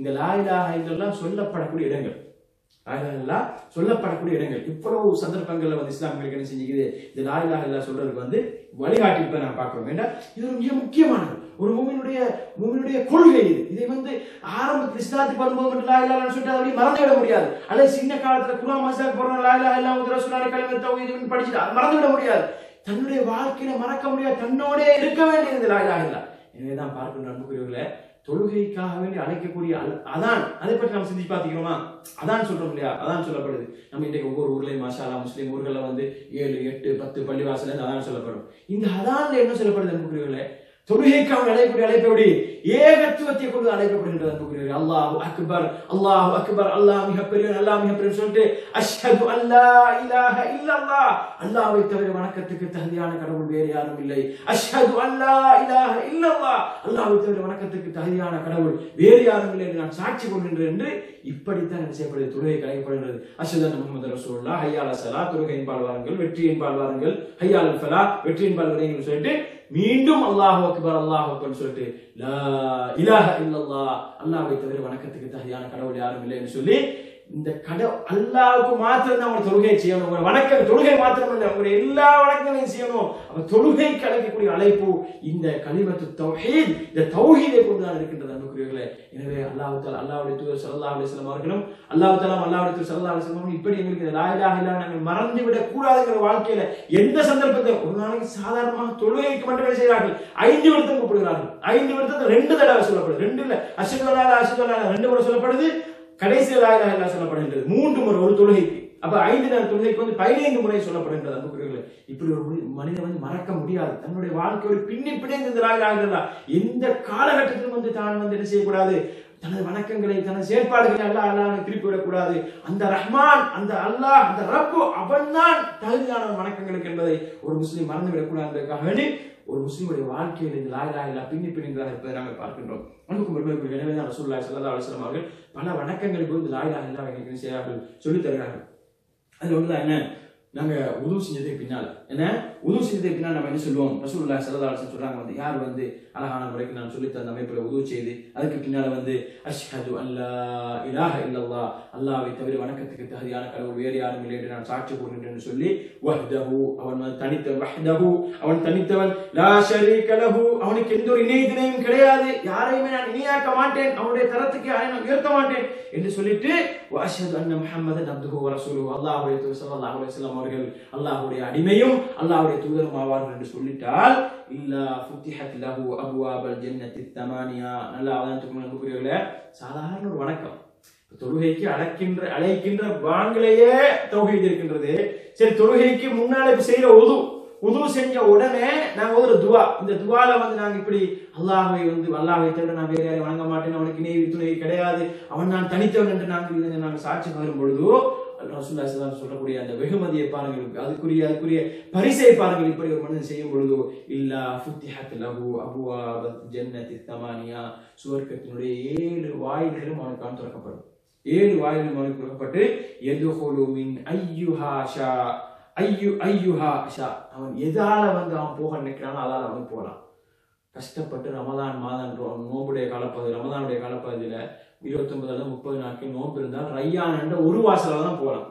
இந்த லாயிலாக இதெல்லாம் சொல்லப்படக்கூடிய இடங்கள் லாயிலாக சொல்லப்படக்கூடிய இடங்கள் இவ்வளவு சந்தர்ப்பங்கள்ல வந்து இஸ்லாமியர்களுக்கு என்ன செஞ்சுக்குது இந்த லாயிலாக இல்லா சொல்றதுக்கு வந்து வழிகாட்டி இப்ப நான் பார்க்கிறோம் ஏன்னா இது ஒரு மிக முக்கியமானது ஒரு மூமினுடைய மூமினுடைய கொள்கை இது இதை வந்து ஆரம்பத்தில் இஸ்லாத்துக்கு வரும்போது மட்டும் லா இலாஹ இல்லல்லாஹ்னு சொல்லிட்டு அதை அப்படியே மறந்து விட முடியாது அல்லது சின்ன காலத்துல குரான் மசாக் போறோம் லா இலாஹ இல்லல்லாஹ் முஹம்மது ரசூலுல்லாஹி கலிமத் தௌஹீத் படிச்சுட்டு அதை மறந்து விட முடியாது தன்னுடைய வாழ்க்கையில மறக்க முடியாது தன்னோடே இருக்க வேண்டியது லா இலாஹ இல்லல்லாஹ் எனவே தான் பார்க்கின்ற அன்புக்குரியவர்களே தொழுகைக்காக வேண்டி அழைக்கக்கூடிய அல்- அதான் அதை பற்றி நம்ம சிந்திச்சு பார்த்துக்கிறோமா அதான் சொல்றோம் இல்லையா அதான் சொல்லப்படுது நம்ம இன்றைக்கு ஒவ்வொரு ஊர்லயும் மாஷாலா முஸ்லீம் ஊர்களில் வந்து ஏழு எட்டு பத்து பள்ளிவாசல இருந்து அதான் சொல்லப்படும் இந்த அதான்ல என்ன சொல்லப்படுது அன்புக்குரியவர்களே தொழுகைக்காக அழைக்கக்கூடிய அழைப்பபடி ஏகத்துவத்தை கொண்டு அழைக்கப்படுகின்றது அன்புக்குரியவர்களே அல்லாஹு அக்பர் அல்லாஹு அக்பர் அல்லாஹ் மிக பெரியவன் அல்லாஹ் மிக பெரியவன் சொல்லிட்டு அஷ்ஹது அல்லா இலாஹ இல்லல்லாஹ் அல்லாஹ்வை தவிர வணக்கத்துக்கு தகுதியான கடவுள் வேறு யாரும் இல்லை அஷ்ஹது அல்லா இலாஹ இல்லல்லாஹ் அல்லாஹ்வை தவிர வணக்கத்துக்கு தகுதியான கடவுள் வேறு யாரும் இல்லை என்று நான் சாட்சி கொள்கின்றேன் என்று இப்படித்தான் என்ன செய்யப்படுது தொழுகை கலைக்கப்படுகிறது அஷ்ஹது அன்ன முஹம்மது ரசூலுல்லாஹ் ஹய்யால ஸலா தொழுகையின் பால் வாருங்கள் வெற்றியின் பால் வாருங்கள் ஹய்யால் ஃபலா வெற்றியின் பால் விரைங்கள் சொல்லிட்டு மீண்டும் அல்லாஹ் அக்பர் அல்லாஹ் அக்பர் சொல்லிட்டு லா இலாஹ இல்லல்லாஹ் அல்லாஹ்வை தவிர வணக்கத்துக்கு தகுதியான கடவுள் யாரும் இல்லை என்று சொல்லி இந்த கடவுள் அல்லாஹ்வுக்கு மாத்திரம் தான் உங்க தொழுகை செய்யணும் உங்க வணக்கம் தொழுகை மாத்திரம் இல்லை உங்களுடைய எல்லா வணக்கங்களையும் செய்யணும் அப்ப தொழுகை கலைக்கக்கூடிய அழைப்பு இந்த கலிமத்து தௌஹீத் இந்த தௌஹீதை கொண்டு தான் இருக்கின்றது அன்புக்குரியவர்களே எனவே அல்லாஹ் தாலா அல்லாஹ்வுடைய தூதர் ஸல்லல்லாஹு அலைஹி வஸல்லம் அவர்களும் அல்லாஹ் தாலா அல்லாஹ்வுடைய தூதர் ஸல்லல்லாஹு அலைஹி வஸல்லம் இப்படி எங்களுக்கு இந்த லா இலாஹ இல்லல்லாஹ் நாங்கள் மறந்து விட கூடாதுங்கிற வாழ்க்கையில எந்த சந்தர்ப்பத்தை ஒரு நாளைக்கு சாதாரணமாக தொழுகைக்கு மட்டும் என்ன செய்கிறார்கள் ஐந்து விடுத்தம் கூப்பிடுகிறார்கள் ஐந்து விடுத்தத்தை ரெண்டு தடவை சொல்லப்படுது ரெண்டு இல்ல அசுதலா அசுதலா ரெண்டு முறை சொல்லப்படுது கடைசியில் லா இலாஹ இல்லல்லாஹ் சொல்லப்படுகின்றது மூன்று முறை ஒரு தொழுகைக்கு அப்ப ஐந்து நேர தொழுகைக்கு வந்து பதினைந்து முறை சொல்லப்படுகின்றது அன்புக்குரியவர்களே இப்படி ஒரு மனி- மனிதன் வந்து மறக்க முடியாது தன்னுடைய வாழ்க்கையோட பின்னி பிணைந்து இந்த லா இலாஹ இல்லல்லாஹ் எந்த காலகட்டத்திலும் வந்து தான் வந்து என்ன செய்யக்கூடாது தனது வணக்கங்களை தனது செயற்பாடுகளை அல்லாஹ் அல்லாஹ் திருப்பி விடக்கூடாது அந்த ரஹ்மான் அந்த அல்லாஹ் அந்த ரப்பு அவன்தான் தகுதியான வணக்கங்களுக்கு என்பதை ஒரு முஸ்லீம் மறந்து விடக்கூடாது என்பதற்காக வேண்டி ஒரு முஸ்லீமுடைய வாழ்க்கையில் இந்த லாயிலா இல்லா பின்னி பிணைந்ததாக இருப்பதை நாங்கள் பார்க்கின்றோம் அன்புக்கும் பெருமைக்கும் எனவே தான் ரசூலுல்லாஹி ஸல்லல்லாஹு அலைஹி வஸல்லம் அவர்கள் பல வணக்கங்களுக்கு வந்து லாயிலா இல்லா எங்களுக்கு செய்யார்கள் சொல்லித் தருகிறார்கள் அதுல ஒண்ணுதான் என்ன நாங்க உதவு செஞ்சதுக்கு பின்னால என்ன உதவு செஞ்சதுக்கு பின்னால் நம்ம என்ன சொல்லுவோம் ரசூலுல்லாஹி ஸல்லல்லாஹு அலைஹி வஸல்லம் சொல்றாங்க வந்து யார் வந்து அழகான முறைக்கு நான் சொல்லி தந்த அமைப்புல உதவு செய்து அதுக்கு பின்னால வந்து அஷ்ஹது அல்லா இலாஹ இல்லல்லாஹ் அல்லாஹ்வை தவிர வணக்கத்துக்கு தகுதியான கடவுள் வேறு யாரும் இல்லை என்று நான் சாட்சி கூறுகின்றேன் சொல்லி வஹ்தஹு அவன் வந்து தனித்த வஹ்தஹு அவன் தனித்தவன் லா ஷரீக லஹு அவனுக்கு எந்த ஒரு இணை துணையும் கிடையாது யாரையுமே நான் இணையாக்க மாட்டேன் அவனுடைய தரத்துக்கு யாரையும் நான் உயர்த்த மாட்டேன் என்று சொல்லிட்டு வஅஷ்ஹது அன்ன முஹம்மதன் அப்துஹு வ ரசூலுஹு அல்லாஹ்வுடைய தூதர் ஸல்லல்லாஹு அலைஹி வஸல்லம் அவர்கள் அல்லாஹ்வுடைய அடிமையும் அல்லாஹ்வுடைய தூதரும் ஆவார்கள் என்று சொல்லிட்டால் இல்லா ஃபுத்திஹத் லஹு அபுவாபல் ஜன்னத்தி தமானியா நல்லா அவதானத்துக்கு நம்புகிறீர்களே சாதாரண ஒரு வணக்கம் தொழுகைக்கு அழைக்கின்ற அழைக்கின்ற வாங்கலையே தௌஹீத் இருக்கின்றது சரி தொழுகைக்கு முன்னால இப்ப செய்யற உது உது செஞ்ச உடனே நாங்க ஒரு துவா இந்த துவால வந்து நாங்க இப்படி அல்லாஹ்வை வந்து அல்லாஹ்வை தவிர நான் வேற யாரையும் வணங்க மாட்டேன் அவனுக்கு இணை துணை கிடையாது அவன் நான் தனித்தவன் என்று நாங்கள் இதை நாங்கள் சாட்சி பகரும் பொழுது ரசூல்லா ஸல்லல்லாஹு சொல்லக்கூடிய அந்த வெகுமதியை பாருங்கள் அதுக்குரிய அதுக்குரிய பரிசை பாருங்கள் இப்படி ஒரு மனிதன் செய்யும் பொழுது இல்லா ஃபுத்திஹத் லஹு அபுவாபத் ஜன்னத்தி தமானியா சுவர்க்கத்தினுடைய ஏழு வாயில்களும் அவனுக்கு திறக்கப்படும் ஏழு வாயில்களும் அவனுக்கு திறக்கப்பட்டு எதுஹுலு மின் ஐயுஹா ஷா ஐயு ஐயுஹா ஷா அவன் எதால வந்து அவன் போக நினைக்கிறானோ அதால அவன் போகலாம் கஷ்டப்பட்டு ரமதான் மாதம் ரோ- நோம்புடைய காலப்பகுதி ரமதானுடைய காலப்பகுதியில இருபத்தொன்பதுல முப்பது நாட்கள் நோன்பு இருந்தால் ரையான் என்ற ஒரு வாசல தான் போகலாம்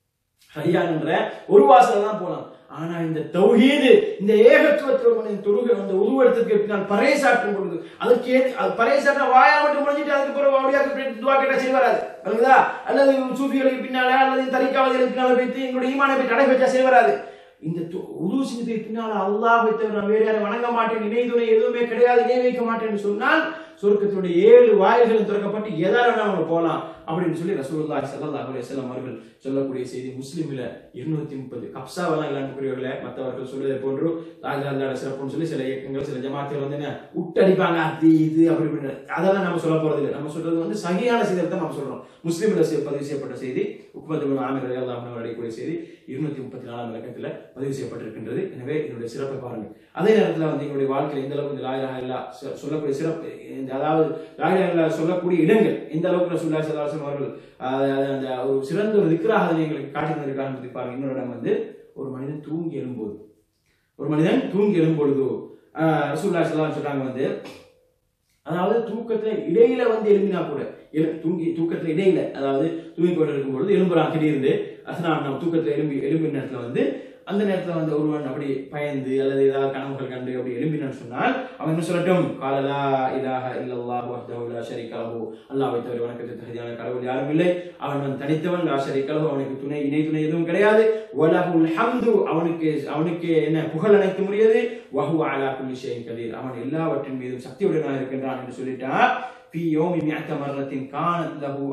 ரையான் என்ற ஒரு வாசல தான் போகலாம் ஆனா இந்த தௌஹீது இந்த ஏகத்துவத்தோட தொழுகை அந்த உருவெடுத்ததுக்கு பின்னால் பறைசாற்றும் பொழுது அதுக்கு ஏ- அது பறைசாற்ற வாயா மட்டும் முடிஞ்சிட்டு அதுக்கு பிறகு அப்படியே துவா கேட்டா சரி வராது வருங்களா அல்லது சூஃபிகளுக்கு பின்னால அல்லது தரிக்காவதிகளுக்கு பின்னால வைத்து எங்களுடைய ஈமானை போய் கடை வச்சா சரி வராது இந்த து- உது செஞ்சதுக்கு பின்னால அல்லாஹ்வை தவிர நான் வேற யாரும் வணங்க மாட்டேன் இணை துணை எதுவுமே கிடையாது இணை வைக்க மாட்டேன்னு சொன்னால் சொர்க்கத்தினுடைய ஏழு வாயில்களும் திறக்கப்பட்டு எதால அவங்க போகலாம் அப்படின்னு சொல்லி ரசூலுல்லாஹி ஸல்லல்லாஹு அலைஹி வஸல்லம் அவர்கள் சொல்லக்கூடிய செய்தி முஸ்லிமில் இருநூத்தி முப்பது கப்சாவெல்லாம் இல்லாமக்கூடியவர்களே மற்றவர்கள் சொல்வதை போன்று ராஜா அல்லாட சிறப்புன்னு சொல்லி சில இயக்கங்கள் சில ஜமாத்துகள் வந்து என்ன உட்டடிப்பாங்க அது இது அப்படி இப்படின்னு அதெல்லாம் நம்ம சொல்ல போறது இல்லை நம்ம சொல்றது வந்து சரியான செய்தியை தான் நம்ம சொல்றோம் முஸ்லிம்ல செய்- பதிவு செய்யப்பட்ட செய்தி உக்மது ஆமிர் அல்லாஹ் அடையக்கூடிய செய்தி இருநூத்தி முப்பத்தி நாலாம் இலக்கத்தில் பதிவு செய்யப்பட்டிருக்கின்றது எனவே இதனுடைய சிறப்பை பாருங்கள் அதே நேரத்தில் வந்து எங்களுடைய வாழ்க்கையில் எந்த அளவுக்கு இந்த லாயிலாக இல்லா சொ- சொல்லக்கூடிய சிறப்பு இந்த அதாவது லாயிலாக இல்லா சொல்லக்கூடிய இடங்கள் எந்த அளவுக்கு சொல்லா சதாசன் அவர்கள் ஆஹ், அது அந்த ஒரு சிறந்த ஒரு திக்ராக அதனை எங்களுக்கு காட்டி தந்திருக்காங்க பற்றி பாருங்க இன்னொரு இடம் வந்து ஒரு மனிதன் தூங்கி எழும்போது ஒரு மனிதன் தூங்கி எழும்பொழுது ரசூல்லா ஸல்லல்லாஹு அலைஹி சொல்றாங்க வந்து அதாவது தூக்கத்துல இடையில வந்து எழுப்பினா கூட எழு- தூங்கி தூக்கத்துல இடையில அதாவது தூங்கி கொண்டு இருக்கும் பொழுது எலும்புறான் திடீர்னு அசனா நம்ம தூக்கத்துல எலும்பி எலும்பின நேரத்துல வந்து அந்த நேரத்துல வந்து ஒருவன் அப்படி பயந்து அல்லது ஏதாவது கனவுகள் கண்டு அப்படி எழும்பினான்னு சொன்னால் அவன் என்ன சொல்லட்டும் காலலா இலாஹ இல்லல்லாஹு வஹ்தஹு லா ஷரீக லஹு அல்லாஹ்வை தவிர வணக்கத்துக்கு தகுதியான கடவுள் யாரும் இல்லை அவன் வந்து தனித்தவன் லா ஷரீக லஹு அவனுக்கு துணை இணை துணை எதுவும் கிடையாது வலஹுல் ஹம்து அவனுக்கு அவனுக்கு என்ன புகழ் அனைத்து முடியாது வஹு அலா குல்லி ஷைஇன் கதீர் அவன் எல்லாவற்றின் மீதும் சக்தியுடனாக இருக்கின்றான் என்று சொல்லிட்டார் ஃபி யோமி மிஅத்த மர்ரத்தின் கானத் லஹு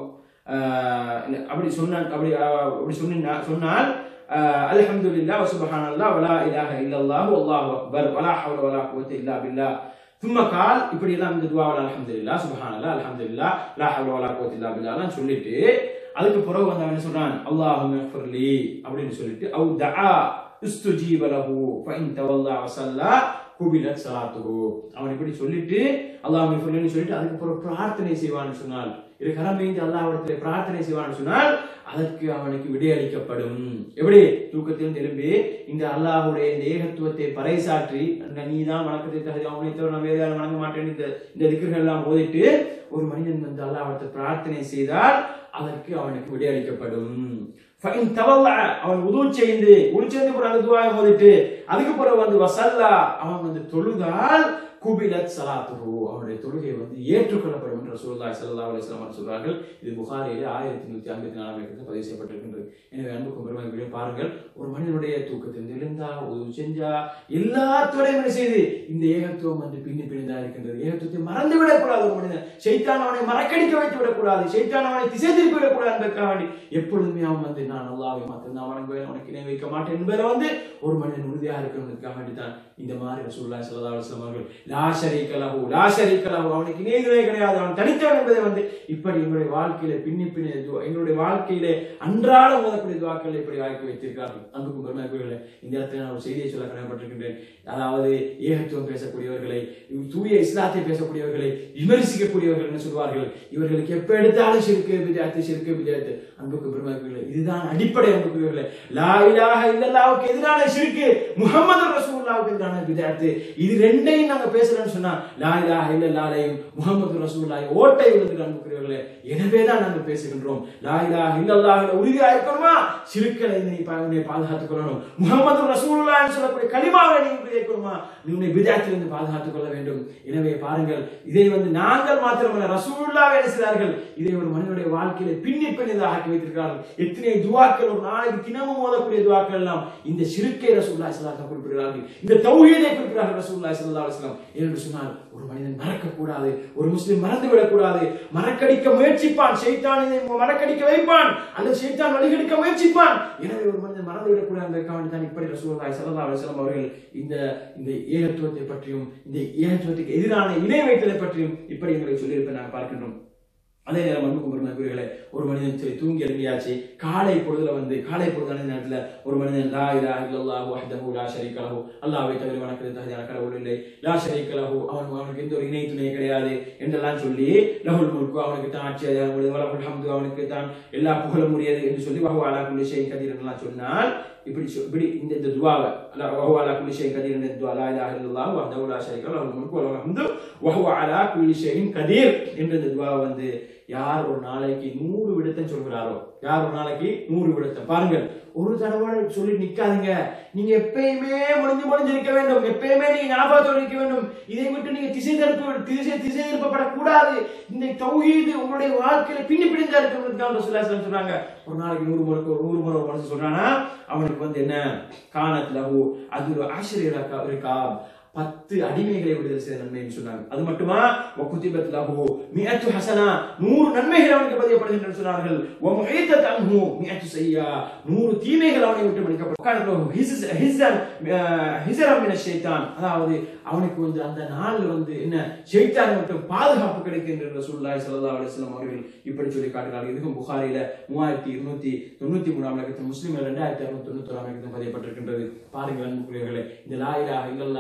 ஆஹ் இல்ல, அப்படி சொன்னான் அப்படி ஆஹ், அப்படி சொன்னா சொன்னால் அல்ஹம்துலில்லாஹ் வ சுப்ஹானல்லாஹ் வலா இலாஹ இல்லல்லாஹு வல்லாஹு அக்பர் வலா ஹவ்ல வலா குவத்த இல்லா பில்லாஹ் சும்மா கால் இப்படி எல்லாம் இந்த துவாவில் அல்ஹம்துலில்லாஹ் சுப்ஹானல்லாஹ் அல்ஹம்துலில்லாஹ் லா ஹவ்ல வலா குவத்த இல்லா பில்லாஹ்லாம் சொல்லிட்டு அதுக்கு பிறகு வந்து அவன் என்ன சொல்றான் அல்லாஹும்ம இஃபிர்லி அப்படின்னு சொல்லிட்டு அவு தஆ இஸ்துஜீப லஹு ஃபஇன் தவல்லா வஸல்லா குபிலத் ஸலாத்துஹு அவன் இப்படி சொல்லிட்டு அல்லாஹ் இஃபிர்லின்னு சொல்லிட்டு அதுக்கு பிறகு பிரார்த்தனை செய்வான்னு சொன்னால் இரு கரம் வைத்து அல்லாஹ்விடத்தில் பிரார்த்தனை செய்வான்னு சொன்னால் அதற்கு அவனுக்கு விடையளிக்கப்படும் எப்படி தூக்கத்தில் திரும்பி இந்த அல்லாஹ்வுடைய இந்த ஏகத்துவத்தை பறைசாற்றி நீ தான் வணக்கத்தை தகுதி அவனை தவிர நான் வேறு யாரும் வணங்க மாட்டேன் இந்த இந்த திக்கர்கள் எல்லாம் ஓதிட்டு ஒரு மனிதன் வந்து அல்லாஹ்விடத்தில் பிரார்த்தனை செய்தால் அதற்கு அவனுக்கு விடையளிக்கப்படும் ஃபைன் தவல்லா அவன் உது செய்து உது செய்து கூட அந்த துவாயை ஓதிட்டு அதுக்கு பிறகு வந்து வசல்லா அவன் வந்து தொழுதால் குபிலத் சலாத்துஹு அவனுடைய தொழுகை வந்து ஏற்றுக்கொள்ளப்படும் என்று ரசூலுல்லாஹி ஸல்லல்லாஹு அலைஹி வஸல்லம் சொல்றார்கள் இது புகாரியிலே ஆயிரத்தி நூத்தி ஐம்பத்தி நாலாம் இடத்தில் பதிவு செய்யப்பட்டிருக்கின்றது எனவே அன்புக்கும் பெருமைக்குரிய பாருங்கள் ஒரு மனிதனுடைய தூக்கத்தில் எழுந்தா உதவி செஞ்சா எல்லாத்தோடையும் என்ன செய்து இந்த ஏகத்துவம் வந்து பின்னி பிணிந்தா இருக்கின்றது ஏகத்துவத்தை மறந்து விடக்கூடாது ஒரு மனிதன் சைத்தான் அவனை மறக்கடிக்க வைத்து விடக்கூடாது சைத்தான் அவனை திசை திருப்பி விடக்கூடாது என்பதற்காக வேண்டி எப்பொழுதுமே அவன் வந்து நான் அல்லாவை மாத்திரம் நான் வணங்குவேன் உனக்கு இணை வைக்க மாட்டேன் என்பதை வந்து ஒரு மனிதன் உறுதியாக இருக்கணுன்றதுக்காக வேண்டி தான் இந்த மாதிரி ரசூலுல்லாஹி ஸல்லல்லாஹு அலைஹி வஸல்லம் அவர்கள் லா ஷரீக லஹு லா ஷரீக லஹு அவனுக்கு இணையவே கிடையாது அவன் தனித்தவன் என்பதை வந்து இப்படி எங்களுடைய வாழ்க்கையில பின்னி பின்னி துவா- எங்களுடைய வாழ்க்கையிலே அன்றாடம் ஓதக்கூடிய துவாக்களை இப்படி ஆக்கி வைத்திருக்கிறார்கள் அன்புக்கும் பெருமைக்குரியவர்களே இந்த இடத்துல நான் ஒரு செய்தியை சொல்ல கடமைப்பட்டிருக்கின்றேன் அதாவது ஏகத்துவம் பேசக்கூடியவர்களை தூய இஸ்லாத்தை பேசக்கூடியவர்களை விமர்சிக்கக்கூடியவர்கள் என்ன சொல்வார்கள் இவர்களுக்கு எப்ப எடுத்தாலும் சிறுக்கு விஜயத்து சிறுக்கு விஜயத்து அன்புக்கு பெருமைக்குரியவர்களே இதுதான் அடிப்படை அன்புக்குரியவர்களே லா இலாஹ இல்லல்லாஹுக்கு எதிரான சிறுக்கு முகமது ரசூலுல்லாஹுக்கு எதிரான விஜயத்து இது ரெண்டையும் நாங்க பேசுறோம்னு சொன்னா லா இலாஹ இல்லல்லாஹையும் முகமது ரசூலுல்லாஹி ஓட்டை விழுந்து அன்புக்குரியவர்களே எனவே தான் நாங்கள் பேசுகின்றோம் லா இலாஹ இல்லல்லாஹ்ல உறுதியா இருக்கணுமா சிறுக்களை நீ பா- உன்னை பாதுகாத்துக் கொள்ளணும் முகமது ரசூலுல்லாஹ் சொல்லக்கூடிய கலிமாவை நீ உறுதி இருக்கணுமா நீ உன்னை விஜயத்திலிருந்து பாதுகாத்துக் கொள்ள வேண்டும் எனவே பாருங்கள் இதை வந்து நாங்கள் மாத்திரமல்ல ரசூலுல்லாஹ் என்ன செய்தார்கள் இதை ஒரு மனிதனுடைய வாழ்க்கையில பின்னி பின்னதாக ஆக்கி வைத்திருக்கிறார்கள் எத்தனை துவாக்கள் ஒரு நாளைக்கு தினமும் ஓதக்கூடிய துவாக்கள் எல்லாம் இந்த சிறுக்கை ரசூலுல்லாஹி ஸல்லல்லாஹு அலைஹி குறிப்பிடுகிறார்கள் இந்த தௌஹீதை குறிப்பிடுகிறார்கள் ரசூலுல்லாஹி ஸல்லல்லாஹு அலைஹி வஸல்லம் என்று சொன்னால் ஒரு மனிதன் மறக்க கூடாது ஒரு முஸ்லிம் மறந்து விடக்கூடாது மறக்கடிக்க முயற்சிப்பான் ஷைத்தான் இதை மறக்கடிக்க வைப்பான் அல்லது ஷைத்தான் வழிகெடுக்க முயற்சிப்பான் எனவே ஒரு மனிதன் மறந்து விடக்கூடாது என்பதற்காக தான் இப்படி ரசூலுல்லாஹி ஸல்லல்லாஹு அலைஹி வஸல்லம் அவர்கள் இந்த இந்த ஏகத்துவத்தை பற்றியும் இந்த ஏகத்துவத்துக்கு எதிரான இணை வைத்தலை பற்றியும் இப்படி எங்களை சொல்லியிருப்பதை நாங்கள் பார்க்கின்றோம் அதே நேரம் அன்புக்கும் பெருமைக்குரியவர்களே ஒரு மனிதன் சரி தூங்கி எழுந்தியாச்சு காலை பொழுதுல வந்து காலை பொழுதான நேரத்துல ஒரு மனிதன் லா இலாஹ இல்லல்லாஹு வஹ்தஹு லா ஷரீக லஹு அல்லாஹ்வை தவிர வணக்கத்துக்கு தகுதியான கடவுள் இல்லை லா ஷரீக லஹு அவன் அவனுக்கு எந்த ஒரு இணை துணை கிடையாது என்றெல்லாம் சொல்லி லஹுல் முல்கு அவனுக்கு தான் ஆட்சி அதிகாரம் உள்ளது வலஹுல் ஹம்து அவனுக்கு தான் எல்லா புகழும் உரியது என்று சொல்லி வஹு அலா குல்லி ஷைஇன் கதீர் என்றெல்லாம் சொன்னால் இப்படி சொ- இப்படி இந்த இந்த துவாவை அல்ல வஹு அலா குல்லி ஷைஇன் கதீர் என்ற துவா லா இலாஹ இல்லல்லாஹு வஹ்தஹு லா ஷரீக லஹு லஹுல் முல்கு வலஹுல் ஹம்து வஹு அலா குல்லி ஷைஇன் கதீர் என்ற இந்த துவாவை வந்து யார் ஒரு நாளைக்கு நூறு விடத்தம் சொல்கிறாரோ யார் ஒரு நாளைக்கு நூறு விடத்தம் பாருங்கள் ஒரு தடவை சொல்லி நிக்காதீங்க நீங்க எப்பயுமே முடிஞ்சு முடிஞ்சு இருக்க வேண்டும் எப்பயுமே நீங்க ஞாபகத்தோடு இருக்க வேண்டும் இதை விட்டு நீங்க திசை திருப்ப திசை திசை திருப்பப்படக்கூடாது இந்த தௌஹீது உங்களுடைய வாழ்க்கையில பின்னி பிடிந்தா இருக்கிறதுக்காக சொல்ல சொன்னாங்க ஒரு நாளைக்கு நூறு முறை ஒரு நூறு முறை ஒரு மனசு சொல்றானா அவனுக்கு வந்து என்ன காணத் லஹு அது ஒரு ஆசிரியர் இருக்கா பத்து அடிமைகளை விடுதலை செய்த நன்மைன்னு சொன்னாங்க அது மட்டுமா வகுதிபத் லஹு மிஅத்து ஹசனா நூறு நன்மைகள் அவனுக்கு பதியப்படுகின்றன சொன்னார்கள் வ முஹீதத் அன்ஹு மிஅத்து சய்யா நூறு தீமைகள் அவனை விட்டு மன்னிக்கப்படும் ஹிஸ்ஸன் ஹிஸ்ஸரம் மின ஷைத்தான் அதாவது அவனுக்கு வந்து அந்த நாள்ல வந்து என்ன ஷைத்தான் மட்டும் பாதுகாப்பு கிடைக்கின்ற ரசூலுல்லாஹி ஸல்லல்லாஹு அலைஹி வஸல்லம் அவர்கள் இப்படி சொல்லி காட்டுகிறார்கள் இதுவும் புகாரில மூவாயிரத்தி இருநூத்தி தொண்ணூத்தி மூணாம் இலக்கத்தில் முஸ்லிம்கள் ரெண்டாயிரத்தி அறுநூத்தி தொண்ணூத்தி ஓராம் இலக்கத்தில் பதியப்பட்டிருக்கின்றது பாருங்கள் அன்புக்குரியவர்களே இந்த லா இலாஹ இல்லல்லாஹ் என்ற ஆரம்ப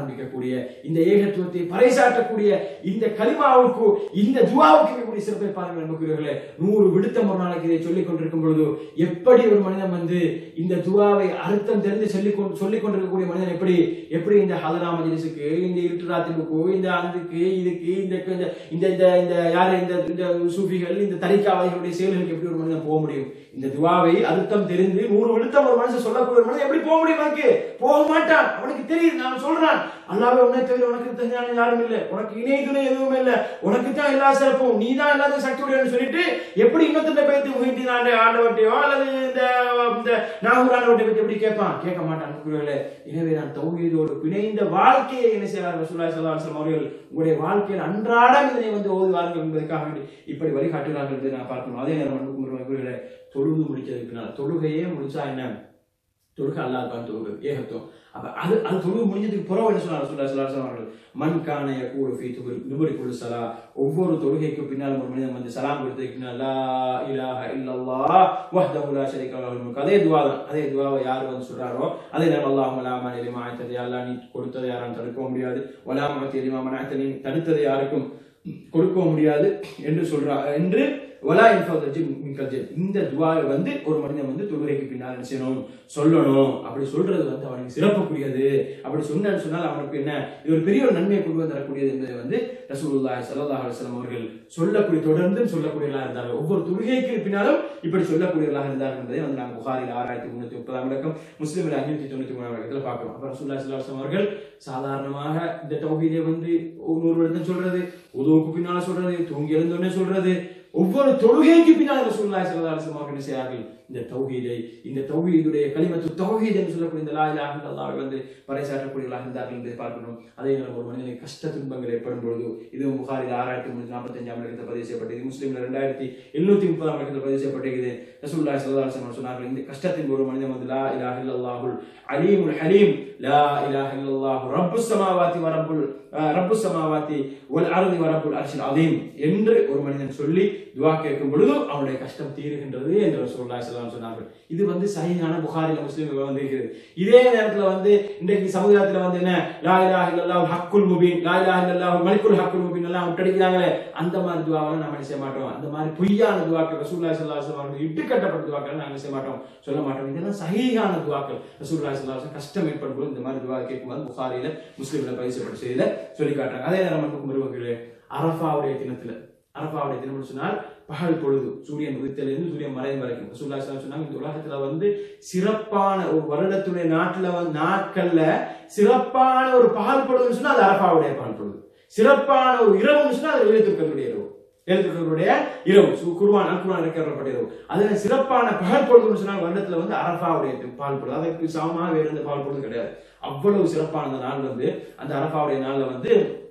ஆரம்பிக்கக்கூடிய இந்த ஏகத்துவத்தை பறைசாற்றக்கூடிய இந்த கலிமாவுக்கு இந்த துவாவுக்கு இருக்கக்கூடிய சிறப்பை பாருங்கள் அன்புக்குரியவர்களே நூறு விடுத்தம் ஒரு நாளைக்கு இதை சொல்லிக் கொண்டிருக்கும் பொழுது எப்படி ஒரு மனிதன் வந்து இந்த துவாவை அர்த்தம் தெரிந்து சொல்லிக் கொண்டு சொல்லிக் கொண்டிருக்கக்கூடிய மனிதன் எப்படி எப்படி இந்த ஹதரா மஜ்லிஸுக்கு இந்த இருட்டுராத்திற்கு இந்த அதுக்கு இதுக்கு இந்த இந்த இந்த இந்த இந்த யாரு இந்த இந்த சூஃபிகள் இந்த தரிக்காவாதிகளுடைய செயல்களுக்கு எப்படி ஒரு மனிதன் போக முடியும் இந்த துவாவை அர்த்தம் தெரிந்து நூறு விழுத்தம் ஒரு மனுஷன் சொல்லக்கூடிய ஒரு மனிதன் எப்படி போக முடியும் அவனுக்கு போக மாட்டான் அவனுக்கு தெரியுது நான் சொல்றான் அல்லாவே உன்னை தவிர உனக்கு தகுதியான யாரும் இல்லை உனக்கு இணை துணை எதுவுமே இல்லை உனக்கு தான் எல்லா சிறப்பும் நீ தான் எல்லாத்தையும் சக்தி உடையன்னு சொல்லிட்டு எப்படி இன்னொருத்த பேத்து முகிட்டி ஆண்ட ஆண்டவட்டையோ அல்லது இந்த இந்த நாகூர் ஆண்டவட்டை பத்தி எப்படி கேட்பான் கேட்க மாட்டான் குருவிலே எனவே நான் தௌஹீதோடு பிணைந்த வாழ்க்கையை என்ன செய்வார் ரசூலுல்லாஹி ஸல்லல்லாஹு அலைஹி வஸல்லம் அவர்கள் உங்களுடைய வாழ்க்கையில் அன்றாடம் இதனை வந்து ஓதுவார்கள் என்பதற்காக வேண்டி இப்படி வழிகாட்டுகிறார்கள் என்பதை நான் பார்க்கணும் அதே நேரம் அன்புக்கும் குருவிலே தொழுது முடிச்சதுக்கு பின்னால் தொழுகையே முடிச்சா என்ன தொழுகை அல்லாஹ் தான் தொழுகை ஏகத்துவம் அப்ப அது அது தொழுகை முடிஞ்சதுக்கு புறவு என்ன சொன்னார் சொல்லா சொல்லா அவர்கள் மண் காணைய கூட ஃபீ துபுரி துபுரி குழு சலா ஒவ்வொரு தொழுகைக்கு பின்னால் ஒரு மனிதன் வந்து சலாம் கொடுத்ததுக்கு பின்னால் லா இலாஹ இல்லல்லாஹ் வஹ்தஹு லா ஷரீக லஹு முல்க் அதே துவா தான் அதே துவாவை யார் வந்து சொல்றாரோ அதே நேரம் அல்லாஹ் லா மானி லிமா அத்தது அல்லாஹ் நீ கொடுத்ததை யாரும் தடுக்க முடியாது வலா மத்தி லிமா மனஅத்த நீ தடுத்ததை யாருக்கும் கொடுக்க முடியாது என்று சொல்றா என்று வலா இன்ஃபர்ஜி மின்கல்ஜி இந்த துவாவை வந்து ஒரு மனிதன் வந்து தொழுகைக்கு பின்னால் என்ன செய்யணும் சொல்லணும் அப்படி சொல்றது வந்து அவனுக்கு சிறப்புக்குரியது அப்படி சொன்னான்னு சொன்னால் அவனுக்கு என்ன இது ஒரு பெரிய ஒரு நன்மையை கொண்டு வந்து தரக்கூடியது என்பதை வந்து ரசூலுல்லாஹி ஸல்லல்லாஹு அலைஹி வஸல்லம் அவர்கள் சொல்லக்கூடிய தொடர்ந்து சொல்லக்கூடியவர்களாக இருந்தார்கள் ஒவ்வொரு தொழுகைக்கு பின்னாலும் இப்படி சொல்லக்கூடியவர்களாக இருந்தார்கள் என்பதை வந்து நாங்கள் புகாரில் ஆறாயிரத்தி முன்னூத்தி முப்பதாம் இலக்கம் முஸ்லிமில் அஞ்சூத்தி தொண்ணூத்தி மூணாம் இலக்கத்தில் பார்க்கிறோம் அப்ப ரசூல்லா ஸல்லல்லாஹு அலைஹி வஸல்லம் அவர்கள் சாதாரணமாக இந்த தௌஹீதை வந்து நூறு வருடம் சொல்றது உதவுக்கு பின்னால சொல்றது தூங்கி எழுந்தோடனே சொல்றது ஒவ்வொரு தொழுகைக்கு பின்னால் ரசூலுல்லாஹி ஸல்லல்லாஹு அலைஹி வஸல்லம் அவர்கள் என்ன செய்கிறார்கள் இந்த தௌஹீதை இந்த தௌஹீதுடைய கலிமத்து தௌஹீத் என்று சொல்லக்கூடிய இந்த லா இலாஹ இல்லல்லாஹ் வந்து பறைசாற்றக்கூடியவர்களாக இருந்தார்கள் என்பதை பார்க்கணும் அதே நேரம் ஒரு மனிதனுக்கு கஷ்ட துன்பங்கள் ஏற்படும் பொழுது இது புகாரில் ஆறாயிரத்தி முன்னூத்தி நாற்பத்தி அஞ்சாம் இலக்கத்தில் பதிவு செய்யப்பட்டது முஸ்லீம்ல ரெண்டாயிரத்தி எழுநூத்தி முப்பதாம் இலக்கத்தில் பதிவு செய்யப்பட்டிருக்குது ரசூலுல்லாஹி ஸல்லல்லாஹு அலைஹி வஸல்லம் சொன்னார்கள் இந்த கஷ்டத்தின் ஒரு மனிதன் வந்து லா இலாஹ இல்லல்லாஹுல் அலீமுல் ஹலீம் லா இலாஹ இல்லல்லாஹு ரப்புஸ் ஸமாவாதி வ ரப்புல் ரப்பு சமாவாத்தி ஒல் அருதி வரப்புல் அர்ஷில் அதீம் என்று ஒரு மனிதன் சொல்லி துவா கேட்கும் பொழுது அவனுடைய கஷ்டம் தீருகின்றது என்று ரசூலுல்லாஹி ஸல்லல்லாஹு அலைஹி சொன்னார்கள் இது வந்து சஹீஹான புகாரில முஸ்லிம்கள் வந்து இருக்கிறது இதே நேரத்துல வந்து இன்றைக்கு சமுதாயத்துல வந்து என்ன லா இலாஹ இல்லல்லாஹு ஹக்குல் முபீன் லா இலாஹ இல்லல்லாஹு மலிக்குல் ஹக்குல் முபீன் எல்லாம் விட்டடிக்கிறாங்களே அந்த மாதிரி துவாவை நம்ம என்ன செய்ய மாட்டோம் அந்த மாதிரி பொய்யான துவாக்கள் ரசூலுல்லாஹி ஸல்லல்லாஹு அலைஹி வஸல்லம் இட்டு கட்டப்பட்ட துவாக்கள் நாங்கள் செய்ய மாட்டோம் சொல்ல மாட்டோம் இதெல்லாம் சஹீஹான துவாக்கள் ரசூலுல்லாஹி ஸல்லல்லாஹு அலைஹி வஸல்லம் கஷ்டம் ஏற்படும் போது இந்த மாதிரி துவா கேட்கும்போது புகாரில முஸ்லிம்ல பதிவு செய்தியில சொல்லி காட்டுறாங்க அதே நேரம் மட்டும் மருமகளே அரஃபாவுடைய தினத்துல அரஃபாவுடைய தினம் சொன்னால் பகல் பொழுது சூரியன் உதித்திலிருந்து சூரியன் மறையும் வரைக்கும் ரசூலுல்லாஹி ஸல்லல்லாஹு அலைஹி சொன்னாங்க இந்த உலகத்துல வந்து சிறப்பான ஒரு வருடத்துடைய நாட்டுல வந்து நாட்கள்ல சிறப்பான ஒரு பகல் பொழுதுன்னு சொன்னா அது அரஃபாவுடைய பகல் பொழுது சிறப்பான ஒரு இரவுன்னு சொன்னா அது எழுத்துக்களுடைய இரவு எழுத்துக்களுடைய இரவு சு- குர்ஆன் அல் குர்ஆன் இருக்கிறப்பட்ட இரவு அதுல சிறப்பான பகல் பொழுதுன்னு சொன்னா வருடத்துல வந்து அரஃபாவுடைய பால் பொழுது அதற்கு சமமாக வேற எந்த பால் பொழுது கிடையாது அவ்வளவு சிறப்பான அந்த நாள் வந்து அந்த அரஃபாவுடைய நாள்ல வந்து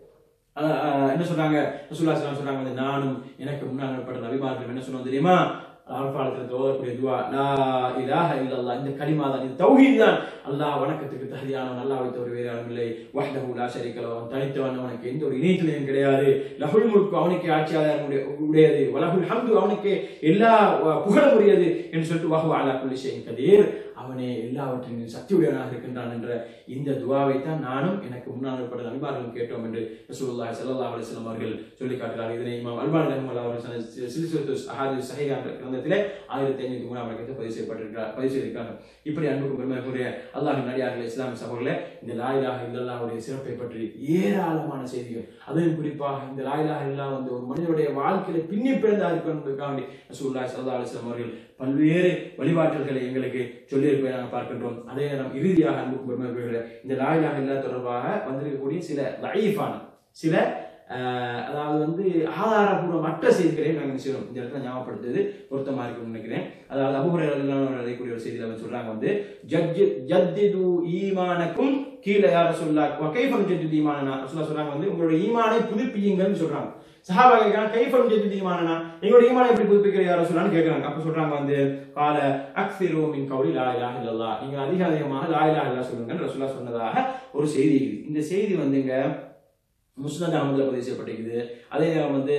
அஹ், அஹ், என்ன சொன்னாங்க ரசூலுல்லாஹி ஸல்லல்லாஹு அலைஹி சொன்னாங்க வந்து நானும் எனக்கு முன்னால் ஏற்பட்ட நபிமார்கள் என்ன சொன்னோம் தெரியுமா அரபாலத்தில் ஓதக்கூடிய துவா லா இலாஹ இல்லல்லாஹ் இந்த கலிமா தான் இது தௌஹீத் தான் அல்லாஹ் வணக்கத்துக்கு தகுதியானவன் அல்லாஹ்வை தவிர வேறு யாரும் இல்லை வஹ்தஹு லா ஷரீக லஹு அவன் தனித்தவன் அவனுக்கு எந்த ஒரு இணைத்துணையும் கிடையாது லஹுல் முல்கு அவனுக்கு ஆட்சியாளர் உடையது வலஹுல் ஹம்து அவனுக்கு எல்லா அஹ், புகழும் உரியது என்று சொல்லிட்டு வஹு அலா குல்லி ஷைஇன் கதீர் அவனே எல்லாவற்றின் சக்தியுடையவனாக இருக்கின்றான் என்ற இந்த துவாவை தான் நானும் எனக்கு முன்னால் ஏற்பட்ட நபிமார்களும் கேட்டோம் என்று ரசூலுல்லாஹி ஸல்லல்லாஹு அலைஹி வஸல்லம் அவர்கள் சொல்லி காட்டுகிறார்கள் இதனை இமாம் அல்பானி ரஹ்மத்துல்லாஹி அவர்கள் சொன்ன சில்சிலத்து அஹாதீஸ் ஸஹீஹா என்ற கிரந்தத்திலே ஆயிரத்தி ஐநூத்தி மூணாம் இலக்கத்தில் பதிவு செய்யப்பட்டிருக்கிறார் பதிவு செய்திருக்காங்க இப்படி அன்புக்கு பெருமைக்குரிய அல்லாஹின் நடிகார்கள் இஸ்லாமிய சகோதரர்களே இந்த லாயிலாக இல்லல்லாவுடைய சிறப்பை பற்றி ஏராளமான செய்திகள் அதுவும் குறிப்பாக இந்த லாயிலாக இல்லா வந்து ஒரு மனிதனுடைய வாழ்க்கையில பின்னி பிறந்தா இருக்கும் என்பதற்காக ரசூலுல்லாஹி ஸல்லல்லாஹு அலைஹி வஸல்லம் அவர்கள் பல்வேறு வழிபாட்டுகளை எங்களுக்கு சொல்லியிருப்பதை நாங்கள் பார்க்கின்றோம் அதே நேரம் இறுதியாக அன்புக்கு பெருமைக்குரிய இந்த லாயிலாக இல்லா தொடர்பாக வந்திருக்கக்கூடிய சில லைஃபான சில ஆஹ், அதாவது வந்து ஆதாரபூர்வமற்ற செய்திகளை நாங்கள் செய்யணும் இந்த இடத்துல ஞாபகப்படுத்துறது பொருத்தமா இருக்கும்னு நினைக்கிறேன் அதாவது அபுஹுரையெல்லாம் அழைக்கக்கூடிய ஒரு செய்தியில வந்து சொல்றாங்க வந்து ஜட்ஜி ஜத்திது ஈமானக்கும் கீழே யார சொல்லா கைஃபம் ஜத்திது ஈமானனா சொல்ல சொல்றாங்க வந்து உங்களுடைய ஈமானை புதுப்பியுங்கள்னு சொல்றாங்க சஹாபா கேட்கறாங்க கைஃபம் ஜத்திது ஈமானனா எங்களுடைய ஈமானை எப்படி புதுப்பிக்கிற யார சொல்லான்னு கேட்கறாங்க அப்ப சொல்றாங்க வந்து கால அக்ஸிரு மின் கௌலி லா இலாஹ இல்லல்லாஹ் நீங்க அதிக அதிகமாக லா இலாஹ இல்லல்லாஹ் சொல்லுங்கன்னு ரசூலுல்லாஹ் சொன்னதாக ஒரு செய்தி இருக்குது இந்த செய்தி வந்துங்க முஸ்னத் அகமதுல பதிவு செய்யப்பட்டிருக்குது அதே நேரம் வந்து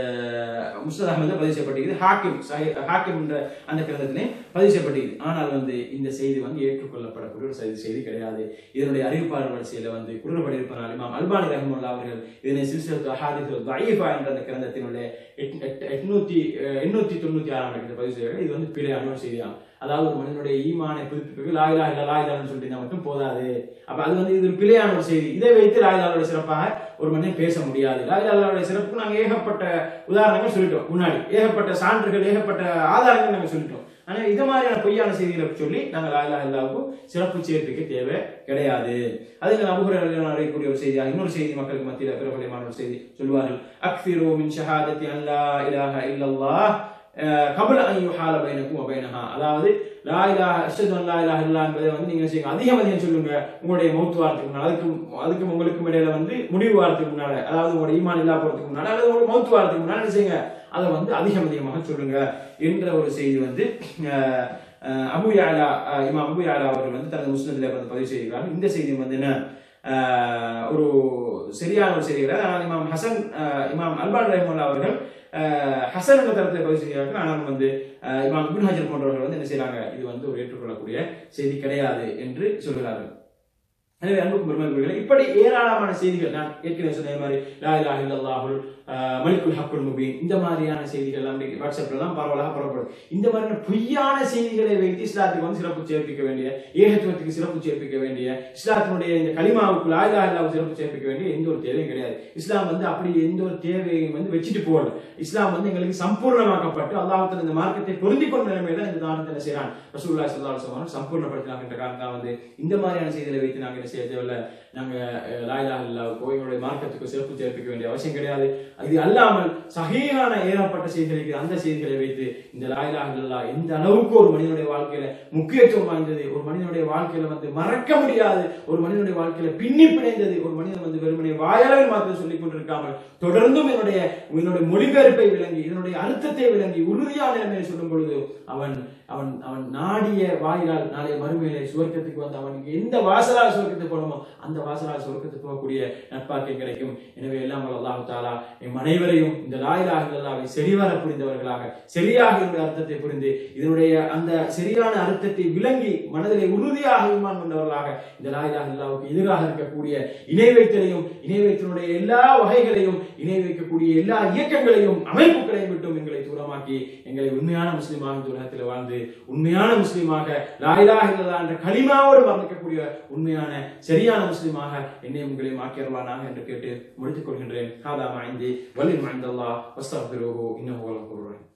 முஸ்னத் அகமதுல பதிவு செய்யப்பட்டிருக்குது ஹாக்கிம் சஹி- ஹாக்கிம் என்ற அந்த கிரந்தத்திலே பதிவு செய்யப்பட்டிருக்குது ஆனால் வந்து இந்த செய்தி வந்து ஏற்றுக்கொள்ளப்படக்கூடிய ஒரு செய்தி செய்தி கிடையாது இதனுடைய அறிவிப்பாளர் வரிசையில வந்து குறுபடியிருப்பனால் இமாம் அல்பானி ரஹமுல்லா அவர்கள் இதனை சில்சிலத்து அஹாதிஸ் தயீஃபா என்ற அந்த கிரந்தத்தினுடைய எட்- எட்- எட்நூத்தி அஹ், எண்ணூத்தி தொண்ணூத்தி ஆறாம் இடத்துல பதிவு செய்யறாங்க இது வந்து பிழையான ஒரு செய்தியாகும் அதாவது ஒரு மனிதனுடைய ஈமானை புதுப்பிப்புக்கு லாயிலா இல்ல லாயிலான்னு சொல்லிட்டு மட்டும் போதாது அப்ப அது வந்து இது ஒரு பிழையான ஒரு செய்தி இதை வைத்து லாயிலாவுடைய சிறப்பாக ஒரு மனிதன் பேச முடியாது லாயிலாவுடைய சிறப்புக்கு நாங்க ஏகப்பட்ட உதாரணங்கள் சொல்லிட்டோம் முன்னாடி ஏகப்பட்ட சான்றுகள் ஏகப்பட்ட ஆதாரங்கள் நாங்க சொல்லிட்டோம் ஆனா இது மாதிரியான பொய்யான செய்திகளை சொல்லி நாங்க லாயிலா இல்லாவுக்கும் சிறப்பு சேர்ப்பிக்க தேவை கிடையாது அதுக்கு நபுகுர அறியக்கூடிய ஒரு செய்தியாக இன்னொரு செய்தி மக்களுக்கு மத்தியில் பிரபலமான ஒரு செய்தி சொல்லுவார்கள் அக்திரு மின் ஷஹாதத்தி அல்லா இலாஹ இல்லல்லாஹ் கபல அன் யுஹால பைனக்கும் வ பைனஹா அதாவது லா இலாஹ அஷ்ஹது அன் லா இலாஹ இல்லல்லாஹ் என்பதை வந்து நீங்க செய்யுங்க அதிகம் அதிகம் சொல்லுங்க உங்களுடைய மௌத்து வாரத்துக்கு முன்னால அதுக்கு அதுக்கு உங்களுக்கும் இடையில வந்து முடிவு வாரத்துக்கு முன்னால அதாவது உங்களுடைய ஈமான் இல்லா போறதுக்கு முன்னால அல்லது உங்களுடைய மௌத்து வாரத்துக்கு முன்னால என்ன செய்யுங்க அதை வந்து அதிகம் அதிகமாக சொல்லுங்க என்ற ஒரு செய்தி வந்து அஹ், அஹ், அபு யாலா அஹ், இமாம் அபு யாலா அவர்கள் வந்து தனது முஸ்லிம்ல வந்து பதிவு செய்கிறார்கள் இந்த செய்தி வந்து என்ன அஹ், ஒரு சரியான ஒரு செய்தி கிடையாது ஆனால் இமாம் ஹசன் அஹ், இமாம் அல்பான் ரஹமுல்லா அவர்கள் அஹ், ஹசன் என்ற தரத்தில் பதிவு செய்கிறார்கள் ஆனால் வந்து அஹ், இமாம் இப்னு ஹஜர் போன்றவர்கள் வந்து என்ன செய்றாங்க இது வந்து ஒரு ஏற்றுக்கொள்ளக்கூடிய செய்தி கிடையாது என்று சொல்கிறார்கள் எனவே அன்புக்கும் பெருமதிக்குரியவர்களே, இப்படி ஏராளமான செய்திகள் நான் ஏற்கனவே சொன்ன மாதிரி லா இலாஹ இல்லல்லாஹுல் அஹ், மலிக்குல் ஹக்குல் முபீன் இந்த மாதிரியான செய்திகள் எல்லாம் இன்னைக்கு வாட்ஸ்அப்ல எல்லாம் பரவலாக பரவப்படும் இந்த மாதிரியான பொய்யான செய்திகளை வைத்து இஸ்லாத்துக்கு வந்து சிறப்பு சேர்ப்பிக்க வேண்டிய ஏகத்துவத்துக்கு சிறப்பு சேர்ப்பிக்க வேண்டிய இஸ்லாத்தினுடைய இந்த கலிமாவுக்கு லா இலாஹ இல்லாஹ் சிறப்பு சேர்ப்பிக்க வேண்டிய எந்த ஒரு தேவையும் கிடையாது இஸ்லாம் வந்து அப்படி எந்த ஒரு தேவையும் வந்து வச்சுட்டு போகல இஸ்லாம் வந்து எங்களுக்கு சம்பூர்ணமாக்கப்பட்டு அல்லாஹ் இந்த மார்க்கத்தை பொருந்தி கொண்ட நிலைமையில இந்த நாட்டத்தை என்ன செய்யறான் ரசூல்லா ஸல்லல்லாஹு அலைஹி வஸல்லம் சம்பூர்ணப்படுத்தினாங்க என்ற காரணத்தால் வந்து இந்த மாதிரியான செய்திகளை வைத்து நாங்க என்ன செய்ய தேவையில்ல நாங்க அஹ், லா இலாஹ இல்லாஹ்வுக்கோ எங்களுடைய மார்க்கத்துக்கு சிறப்பு சேர்ப்பிக்க வேண்டிய அவசியம் கிடையாது இது அல்லாமல் சகீகான ஏறப்பட்ட செய்திகளுக்கு அந்த செய்திகளை வைத்து இந்த லா இலாஹ இல்லல்லாஹ் எந்த அளவுக்கு ஒரு மனிதனுடைய வாழ்க்கையில முக்கியத்துவம் வாய்ந்தது ஒரு மனிதனுடைய வாழ்க்கையில வந்து மறக்க முடியாது ஒரு மனிதனுடைய வாழ்க்கையில பின்னி பிணைந்தது ஒரு மனிதன் வந்து வெறுமனே வாயளவில் மாத்திரம் சொல்லிக் கொண்டிருக்காமல் தொடர்ந்தும் என்னுடைய என்னுடைய மொழிபெயர்ப்பை விளங்கி இதனுடைய அர்த்தத்தை விளங்கி உறுதியான நிலைமையை சொல்லும் பொழுது அவன் அவன் அவன் நாடிய வாயிலால் நாளைய மறுமையிலே சுவர்க்கத்துக்கு வந்து அவனுக்கு எந்த வாசலால் சுவர்க்கத்துக்கு போகணுமோ அந்த வாசலால் சுவர்க்கத்துக்கு போகக்கூடிய நட்பாக்கியம் கிடைக்கும் எனவே எல்லாம் வல்ல அல்லாஹ் தாலா எம் அனைவரையும் இந்த லாயிலாக அல்லாவை சரிவர புரிந்தவர்களாக சரியாக இதனுடைய அர்த்தத்தை புரிந்து இதனுடைய அந்த சரியான அர்த்தத்தை விளங்கி மனதிலே உறுதியாக ஈமான் கொண்டவர்களாக இந்த லாயிலாக அல்லாவுக்கு எதிராக இருக்கக்கூடிய இணை வைத்தலையும் இணை வைத்தனுடைய எல்லா வகைகளையும் இணை வைக்கக்கூடிய எல்லா இயக்கங்களையும் அமைப்புகளையும் விட்டும் எங்களை தூரமாக்கி எங்களை உண்மையான முஸ்லிமாக இந்த உலகத்தில் வாழ்ந்து உண்மையான முஸ்லிமாக லாயிலாக இல்லதா என்ற களிமாவோடு மரணிக்கக்கூடிய உண்மையான சரியான முஸ்லிமாக என்னை உங்களையும் ஆக்கியருவானாக என்று கேட்டு முடித்துக் கொள்கின்றேன் ஹாதா மாய்ந்தி வலில் மாய்ந்தல்லா வஸ்தபிரோஹோ இன்னும்